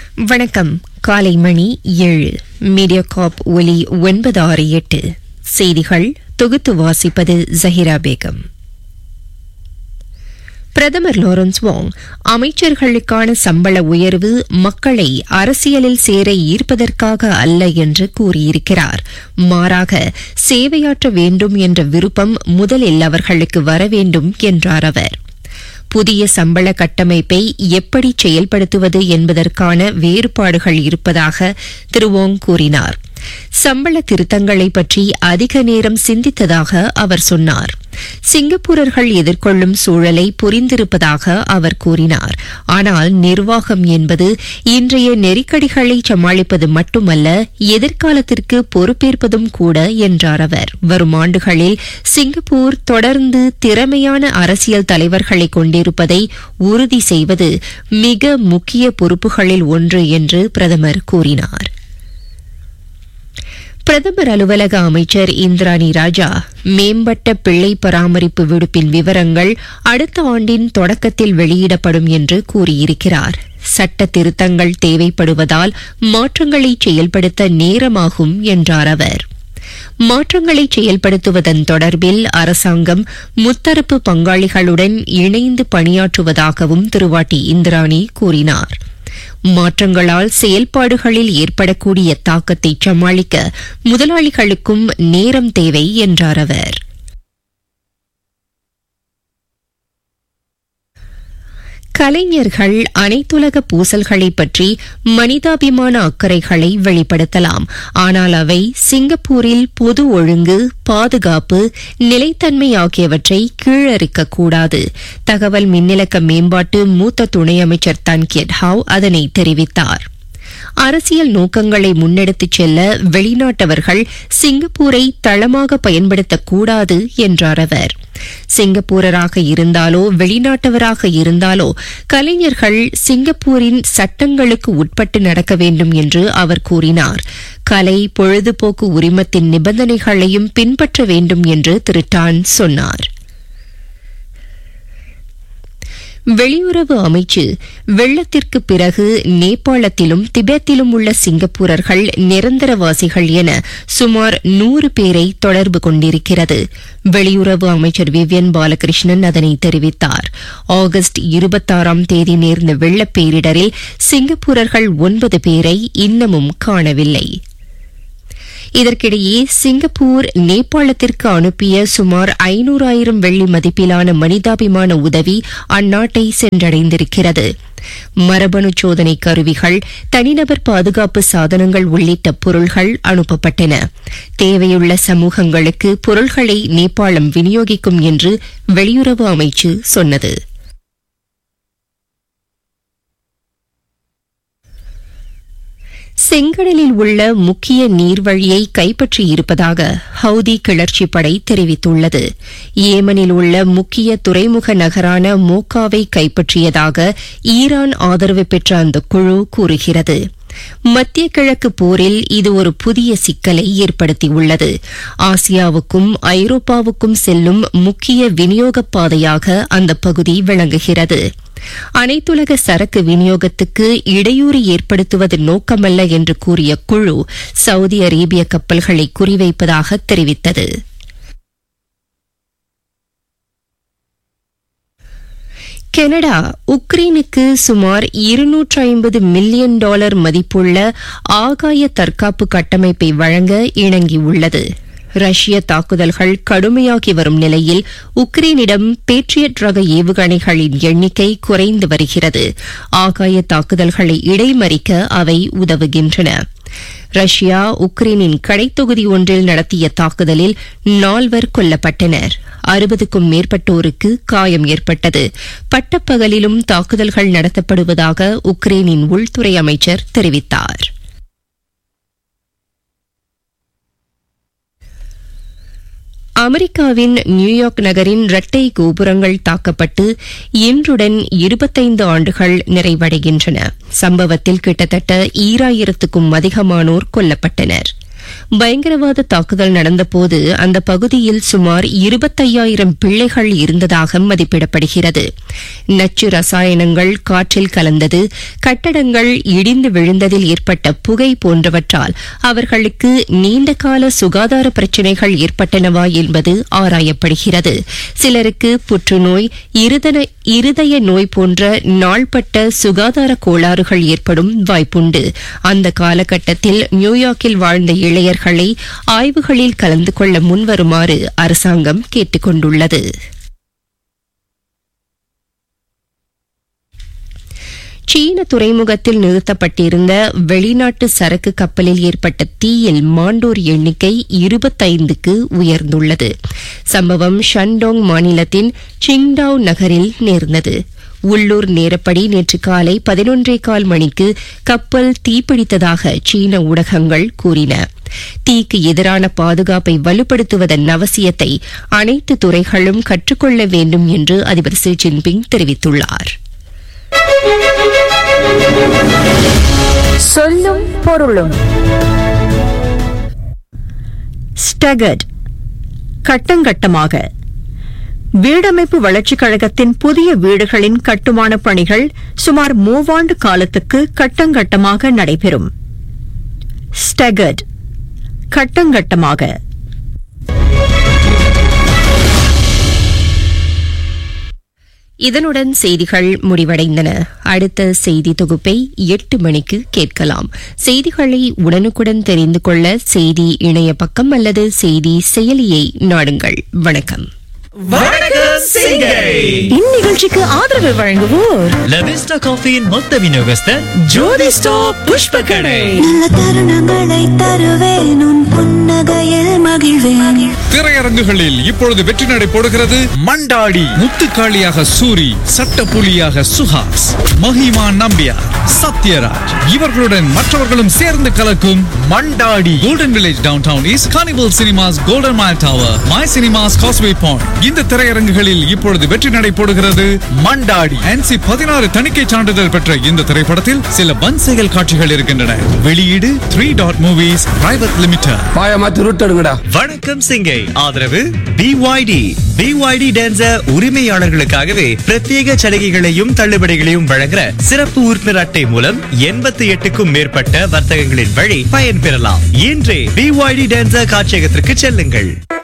வணக்கம் காலை மணி ஏழு மீடியா காப் ஒலி ஒன்பது ஆறு எட்டு செய்திகள் தொகுத்து வாசிப்பது ஜஹிரா பேகம் பிரதமர் லாரன்ஸ் வாங் அமைச்சர்களுக்கான சம்பள உயர்வு மக்களை அரசியலில் சேர ஈர்ப்பதற்காக அல்ல என்று கூறியிருக்கிறார் மாறாக சேவையாற்ற வேண்டும் என்ற விருப்பம் முதலில் அவர்களுக்கு வர வேண்டும் என்றார் அவர் புதிய சம்பள கட்டமைப்பை எப்படி செயல்படுத்துவது என்பதற்கான வேறுபாடுகள் இருப்பதாக திரு வோங் கூறினார் சம்பள திருத்தங்களை பற்றி அதிக நேரம் சிந்தித்ததாக அவர் சொன்னார் சிங்கப்பூரர்கள் எதிர்கொள்ளும் சூழலை புரிந்திருப்பதாக அவர் கூறினார் ஆனால் நிர்வாகம் என்பது இன்றைய நெருக்கடிகளை சமாளிப்பது மட்டுமல்ல எதிர்காலத்திற்கு பொறுப்பேற்பதும் கூட என்றார் அவர் வரும் ஆண்டுகளில் சிங்கப்பூர் தொடர்ந்து திறமையான அரசியல் தலைவர்களை கொண்டிருப்பதை உறுதி செய்வது மிக முக்கிய பொறுப்புகளில் ஒன்று என்று பிரதமர் கூறினார் பிரதமர் அலுவலக அமைச்சர் இந்திராணி ராஜா மேம்பட்ட பிள்ளை பராமரிப்பு விடுப்பின் விவரங்கள் அடுத்த ஆண்டின் தொடக்கத்தில் வெளியிடப்படும் என்று கூறியிருக்கிறார் சட்ட திருத்தங்கள் தேவைப்படுவதால் மாற்றங்களை செயல்படுத்த நேரமாகும் என்றார் அவர் மாற்றங்களை செயல்படுத்துவதன் தொடர்பில் அரசாங்கம் முத்தரப்பு பங்காளிகளுடன் இணைந்து பணியாற்றுவதாகவும் திருவாட்டி இந்திராணி கூறினார் மாற்றங்களால் செயல்பாடுகளில் ஏற்படக்கூடிய தாக்கத்தை சமாளிக்க முதலாளிகளுக்கும் நேரம் தேவை என்றார் அவர் கலைஞர்கள் அனைத்துலக பூசல்களை பற்றி மனிதாபிமான அக்கறைகளை வெளிப்படுத்தலாம் ஆனால் அவை சிங்கப்பூரில் பொது ஒழுங்கு பாதுகாப்பு நிலைத்தன்மை ஆகியவற்றை கீழறுக்கக்கூடாது தகவல் மின்னிலக்க மேம்பாட்டு மூத்த துணை அமைச்சர் தன்கியட் ஹாவ் அதனை தெரிவித்தார் அரசியல் நோக்கங்களை முன்னெடுத்துச் செல்ல வெளிநாட்டவர்கள் சிங்கப்பூரை தளமாக பயன்படுத்தக்கூடாது என்றார் அவர் சிங்கப்பூரராக இருந்தாலோ வெளிநாட்டவராக இருந்தாலோ கலைஞர்கள் சிங்கப்பூரின் சட்டங்களுக்கு உட்பட்டு நடக்க வேண்டும் என்று அவர் கூறினார் கலை பொழுதுபோக்கு உரிமத்தின் நிபந்தனைகளையும் பின்பற்ற வேண்டும் என்று திரு டான் சொன்னார் வெளியுறவு அமைச்சு வெள்ளத்திற்கு பிறகு நேபாளத்திலும் திபெத்திலும் உள்ள சிங்கப்பூரர்கள் நிரந்தரவாசிகள் என சுமார் நூறு பேரை தொடர்பு கொண்டிருக்கிறது வெளியுறவு அமைச்சர் விவியன் பாலகிருஷ்ணன் அதனை தெரிவித்தார் ஆகஸ்ட் இருபத்தாறாம் தேதி நேர்ந்த வெள்ளப் பேரிடரில் சிங்கப்பூரர்கள் ஒன்பது பேரை இன்னமும் காணவில்லை இதற்கிடையே சிங்கப்பூர் நேபாளத்திற்கு அனுப்பிய சுமார் ஐநூறாயிரம் வெள்ளி மதிப்பிலான மனிதாபிமான உதவி அந்நாட்டை சென்றடைந்திருக்கிறது மரபணு சோதனை கருவிகள் தனிநபர் பாதுகாப்பு சாதனங்கள் உள்ளிட்ட பொருள்கள் அனுப்பப்பட்டன தேவையுள்ள சமூகங்களுக்கு பொருள்களை நேபாளம் விநியோகிக்கும் என்று வெளியுறவு அமைச்சு சொன்னது செங்கடலில் உள்ள முக்கிய நீர்வழியை கைப்பற்றியிருப்பதாக ஹவுதி கிளர்ச்சி படை தெரிவித்துள்ளது ஏமனில் உள்ள முக்கிய துறைமுக நகரான மோக்காவை கைப்பற்றியதாக ஈரான் ஆதரவு பெற்ற அந்த குழு கூறுகிறது மத்திய கிழக்கு போரில் இது ஒரு புதிய சிக்கலை ஏற்படுத்தியுள்ளது ஆசியாவுக்கும் ஐரோப்பாவுக்கும் செல்லும் முக்கிய விநியோக பாதையாக அந்த பகுதி விளங்குகிறது அனைத்துலக சரக்கு விநியோகத்துக்கு இடையூறு ஏற்படுத்துவது நோக்கமல்ல என்று கூறிய குழு சவுதி அரேபிய கப்பல்களை குறிவைப்பதாக தெரிவித்தது கனடா உக்ரைனுக்கு சுமார் இருநூற்று ஐம்பது மில்லியன் டாலர் மதிப்புள்ள ஆகாய தற்காப்பு கட்டமைப்பை வழங்க இணங்கியுள்ளது ரஷ்ய தாக்குதல்கள் கடுமையாகி வரும் நிலையில் உக்ரைனிடம் பேட்ரியட் ரக ஏவுகணைகளின் எண்ணிக்கை குறைந்து வருகிறது ஆகாய தாக்குதல்களை இடைமறிக்க அவை உதவுகின்றன ரஷ்யா உக்ரைனின் கடைத்தொகுதி ஒன்றில் நடத்திய தாக்குதலில் நால்வர் கொல்லப்பட்டனர் அறுபதுக்கும் மேற்பட்டோருக்கு காயம் ஏற்பட்டது பட்டப்பகலிலும் தாக்குதல்கள் நடத்தப்படுவதாக உக்ரைனின் உள்துறை அமைச்சர் தெரிவித்தார் அமெரிக்காவின் நியூயார்க் நகரின் இரட்டை கோபுரங்கள் தாக்கப்பட்டு இன்றுடன் இருபத்தைந்து ஆண்டுகள் நிறைவடைகின்றன சம்பவத்தில் கிட்டத்தட்ட ஈராயிரத்துக்கும் அதிகமானோர் கொல்லப்பட்டனர் பயங்கரவாத தாக்குதல் நடந்தபோது அந்த பகுதியில் சுமார் இருபத்தையாயிரம் பிள்ளைகள் இருந்ததாக மதிப்பிடப்படுகிறது நச்சு ரசாயனங்கள் காற்றில் கலந்தது கட்டடங்கள் இடிந்து விழுந்ததில் ஏற்பட்ட புகை போன்றவற்றால் அவர்களுக்கு நீண்டகால சுகாதார பிரச்சினைகள் ஏற்பட்டனவா என்பது ஆராயப்படுகிறது சிலருக்கு புற்றுநோய் இருதன- இருதய நோய் போன்ற நாள்பட்ட சுகாதார கோளாறுகள் ஏற்படும் வாய்ப்புண்டு அந்த காலகட்டத்தில் நியூயார்க்கில் வாழ்ந்த இளையர்களை ஆய்வுகளில் கலந்து கொள்ள முன்வருமாறு அரசாங்கம் கேட்டுக் கொண்டுள்ளது சீன துறைமுகத்தில் நிறுத்தப்பட்டிருந்த வெளிநாட்டு சரக்கு கப்பலில் ஏற்பட்ட தீயில் மாண்டோர் எண்ணிக்கை இருபத்தைந்துக்கு உயர்ந்துள்ளது சம்பவம் ஷன்டோங் மாநிலத்தின் சிங்டாவ் நகரில் நேர்ந்தது உள்ளூர் நேரப்படி நேற்று காலை பதினொன்றே கால் மணிக்கு கப்பல் தீப்பிடித்ததாக சீன ஊடகங்கள் கூறின தீக்கு எதிரான பாதுகாப்பை வலுப்படுத்துவதன் அவசியத்தை அனைத்து துறைகளும் கற்றுக்கொள்ள வேண்டும் என்று அதிபர் ஷி ஜின்பிங் தெரிவித்துள்ளார் சொல்லும் பொருளும் ஸ்டகட் கட்டங்கட்டமாக வீடமைப்பு வளர்ச்சிக் கழகத்தின் புதிய வீடுகளின் கட்டுமானப் பணிகள் சுமார் மூவாண்டு காலத்துக்கு கட்டங்கட்டமாக நடைபெறும் ஸ்டகட் கட்டங்கட்டமாக இதனுடன் செய்திகள் முடிவடைந்தன அடுத்த செய்தி தொகுப்பை எட்டு மணிக்கு கேட்கலாம் செய்திகளை உடனுக்குடன் தெரிந்து கொள்ள செய்தி இணைய பக்கம் அல்லது செய்தி செயலியை நாடுங்கள் வணக்கம் வணக்கம் சிங்கை இந்நிகழ்ச்சிக்கு ஆதரவு வழங்குவோர் லவிஸ்டா காஃபியின் மொத்த விநியோகஸ்தர் ஜோதி ஸ்டாப் புஷ்ப கடை நல்ல தருணங்களை தருவேன் உன் புன்னகையில் மகிழ்வேன் திரையரங்குகளில் இப்பொழுது வெற்றி நடை போடுகிறது மண்டாடி முத்துக்காளியாக சூரி சட்டப்புலியாக சுஹாஸ் மஹிமா நம்பியார் சத்யராஜ் இவர்களுடன் மற்றவர்களும் சேர்ந்து கலக்கும் Mandaadi Golden Village Downtown is Carnival Cinemas Golden Mile Tower My Cinemas Causeway Point இந்த திரையரங்குகளில் இப்பொழுது வெற்றி நடை போடுகிறது மண்டாடி என்சி பதினாறு தணிக்கை சான்றிதழ் பெற்ற இந்த திரைப்படத்தில் சில வன் செயல் காட்சிகள் இருக்கின்றன வெளியீடு three dot movies private limited பாய மாத்தி ரூட் எடுங்கடா வணக்கம் சிங்கை ஆதரவு பிஒய்டி பிஒய்டி டான்சர் உரிமையாளர்களுக்காகவே பிரத்யேக சலுகைகளையும் தள்ளுபடிகளையும் வழங்குற சிறப்பு உறுப்பினர் அட்டை மூலம் எண்பத்தி எட்டுக்கும் மேற்பட்ட வர்த்தகங்களின் வழி பயன்பெறலாம் இன்றே பிஒய்டி டான்சர் காட்சியகத்திற்கு செல்லுங்கள்